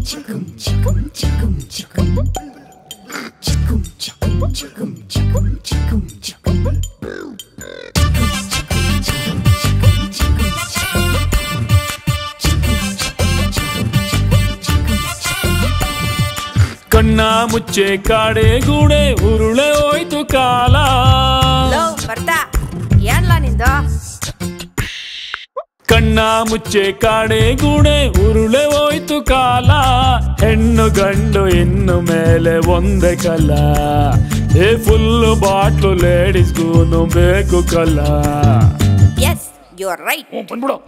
ಕಣ್ಣ ಮುಚ್ಚೆ ಕಾಡೆ ಗೂಡೆ ಉರುಳೆ ಹೋಯ್ತು ಕಾಲ ಲೋ ಬರ್ತಾ ಏನ್ಲ ನಿಂದು ಕಣ್ಣ ಮುಚ್ಚೆ ಕಾಡೆ ಗೂಡೆ ಉರುಳೆ ಹೋಯ್ತು ಕಾಲ ಹೆಣ್ಣು ಗಂಡು ಇನ್ನು ಮೇಲೆ ಒಂದೇ ಕಲ ಏ ಫುಲ್ ಬಾಟ್ಲು ಲೇಡೀಸ್ಗೂನು ಬೇಕು ಕಲ ಎಸ್ ಯು ಆರ್ ರೈಟ್ ಬಂದ್ಬಿಡು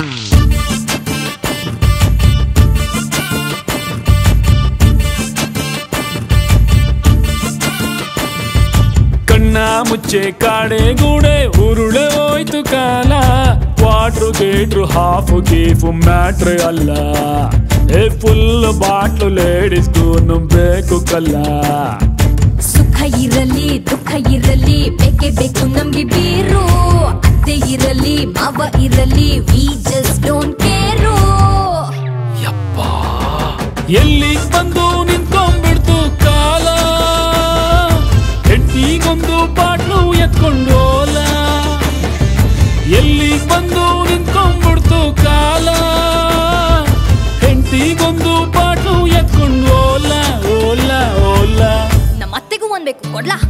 ಕಣ್ಣ ಮುಚ್ಚೆ ಕಾಡೆ ಗೂಡೆ ಉರುಳೆ ಹೋಯ್ತು ಕಾಲ ವಾಟ್ರು ಗೇಟ್ರು ಹಾಫು ಗೀಫು ಮ್ಯಾಟ್ರ್ ಅಲ್ಲ ಏ ಫುಲ್ ಬಾಟ್ಲು ಲೇಡೀಸ್ಗೂನು ಬೇಕು ಕಲ್ಲ ಸುಖ ಇರಲಿ ದುಃಖ ಇರಲಿ ಬೇಕೇ ಬೇಕು ನಮ್ಗೆ ಬೀರು ಅತ್ತೆ ಇರಲಿ ಮಾವ ಇರಲಿ ವಿ ಜಸ್ಟ್ ಡೋಂಟ್ ಕೇರು ಎಲ್ಲಿ ಬಂದು ನಿಂತ್ಕೊಂಡ್ಬಿಡ್ತು ಕಾಲ ಹೆಂಡತಿಗೊಂದು ಬಾಟ್ಲು ಎತ್ಕೊಂಡು ಹೋಲ ಎಲ್ಲಿ ಬಂದು ನಿಂತ್ಕೊಂಡ್ಬಿಡ್ತು ಕಾಲ ಹೆಂಡತಿಗೊಂದು ಬಾಟ್ಲು ಎತ್ಕೊಂಡು ಹೋಲ ಓಲ ಓಲ ನಮ್ಮ ಅತ್ತೆಗೂ ಒಂದ್ ಬೇಕು ಕೊಡ್ಲಾ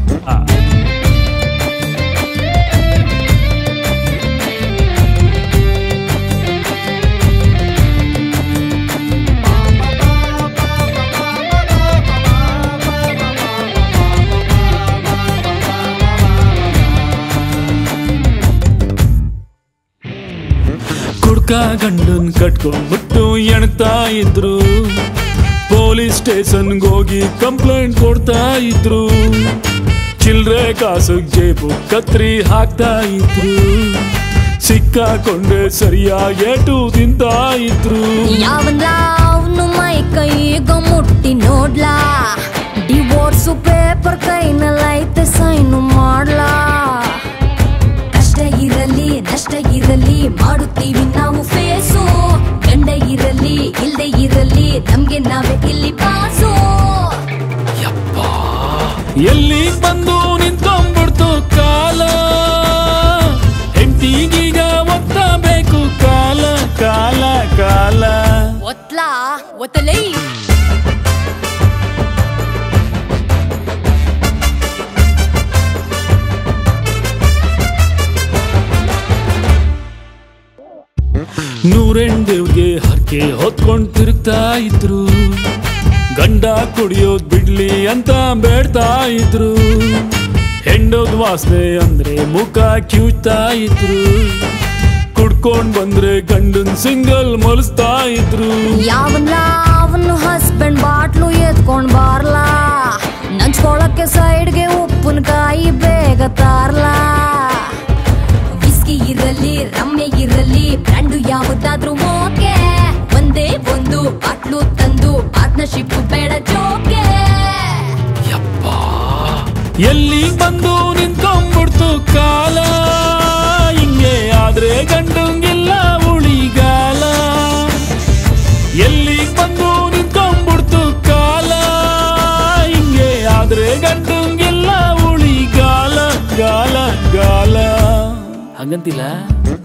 ಕುಡ್ಕ ಗಂಡನ್ ಕಟ್ಕೊಂಡ್ಬಿಟ್ಟು ಎಣ್ತಾ ಇದ್ರು ಪೊಲೀಸ್ ಸ್ಟೇಷನ್ಗೆ ಹೋಗಿ ಕಂಪ್ಲೇಂಟ್ ಕೊಡ್ತಾ ಇದ್ರು ಚಿಲ್ರೆ ಕಾಸು ಜೇಬು ಕತ್ರಿ ಹಾಕ್ತಾ ಇದ್ರು ಸಿಕ್ಕಾಕೊಂಡೆ ಸರಿಯಾಗಿ ಏಟು ತಿಂತಾ ಇದ್ರು ಯಾವನ್ಲ ಅವನು ಮೈ ಕೈಗ ಮುಟ್ಟಿ ನೋಡ್ಲಾ ಡಿವೋರ್ಸು ಪೇಪರ್ ಕೈನಲ್ಲೈತೆ ಸೈನು ಮಾಡ್ಲಾ ಕಷ್ಟ ಇರಲಿ ನಷ್ಟ ಇರಲಿ ಮಾಡುತ್ತೀವಿ ನಾವು ಫೇಸು ಗಂಡ ಇರಲಿ ಇಲ್ದೆ ಇರಲಿ ನಮ್ಗೆ ನಾವೇ ಇಲ್ಲಿ ಪಾಸು ಎಲ್ಲಿ ಬಂದು ನಿಂತ್ಕೊಂಡ್ಬಿಡ್ತು ಕಾಲ ಹೆಂಡತಿಗೀಗ ಒತ್ತಬೇಕು ಕಾಲ ಕಾಲ ಕಾಲ ಒತ್ಲಾ ಒತ್ತಲೈ ನೂರೆಂದೇವ್ಗೆ ಹರಕೆ ಹೊತ್ಕೊಂಡ್ ತಿರುಗ್ತಾ ಇದ್ರು ಗಂಡ ಕುಡಿಯೋದ್ ಬಿಡ್ಲಿ ಅಂತ ಬೇಡ್ತಾ ಇದ್ರು ಹೆಂಡೋದ್ ವಾಸನೆ ಅಂದ್ರೆ ಮುಖ ಕಿವುಚ್ತಾ ಇದ್ರು ಕುಡ್ಕೊಂಡ್ ಬಂದ್ರೆ ಗಂಡನ್ ಸಿಂಗಲ್ ಮಲಿಸ್ತಾ ಇದ್ರು ಯಾವನ್ಲ ಅವನು ಹಸ್ಬೆಂಡ್ ಬಾಟ್ಲು ಎತ್ಕೊಂಡ್ ಬಾರ್ಲಾ ನಂಚ್ಕೊಳಕ್ಕೆ ಸೈಡ್ಗೆ ಉಪ್ಪಿನಕಾಯಿ ಬೇಗ ತಾರ್ಲಾ ವಿಸ್ಕಿ ಇರಲಿ ರಮ್ಯ ಇರಲಿ ಬ್ರ್ಯಾಂಡು ಯಾವುದಾದ್ರೂ ಓಕೆ ಒಂದೇ ಒಂದು ಬಾಟ್ಲು ತಂದು ಪಾರ್ಟ್ನರ್ಶಿಪ್ ಬೇಡ ಜೋಕೆ ಎಲ್ಲಿ ಬಂದು ನಿಂತ್ಕೊಂಡ್ಬಿಡ್ತು ಕಾಲ ಹಿಂಗೆ ಆದ್ರೆ ಗಂಡಂಗಿಲ್ಲ ಉಳಿಗಾಲ ಎಲ್ಲಿ ಬಂದು ನಿಂತ್ಕೊಂಡ್ಬಿಡ್ತು ಕಾಲ ಹಿಂಗೆ ಆದ್ರೆ ಗಂಡಂಗಿಲ್ಲ ಉಳಿಗಾಲ ಗಾಲ ಗಾಲ ಹಂಗಂತಿಲ್ಲ